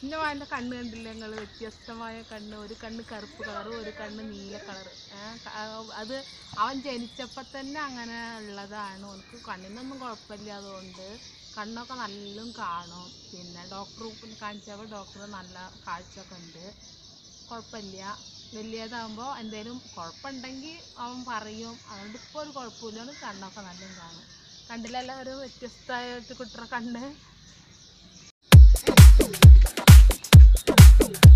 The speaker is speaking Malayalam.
എൻ്റെ മോൻ്റെ കണ്ണ് കണ്ടില്ല നിങ്ങൾ വ്യത്യസ്തമായ കണ്ണ് ഒരു കണ്ണ് കറുപ്പ് കളറ് ഒരു കണ്ണ് നീല കളറ് അത് അവൻ ജനിച്ചപ്പോൾ തന്നെ അങ്ങനെ ഉള്ളതാണ് അവനക്ക് കണ്ണിനൊന്നും കുഴപ്പമില്ല അതുകൊണ്ട് കണ്ണൊക്കെ നല്ലോണം കാണും പിന്നെ ഡോക്ടർ കാണിച്ചപ്പോൾ ഡോക്ടർ നല്ല കാഴ്ചയൊക്കെ ഉണ്ട് കുഴപ്പമില്ല വലിയതാകുമ്പോൾ എന്തെങ്കിലും കുഴപ്പമുണ്ടെങ്കിൽ അവൻ പറയും അതുകൊണ്ട് ഇപ്പോൾ ഒരു കുഴപ്പമില്ല അവന് കണ്ണൊക്കെ നല്ലോണം കാണും കണ്ടില്ലല്ലോ ഒരു വ്യത്യസ്തമായിട്ട് കുട്ടിയുടെ കണ്ണ്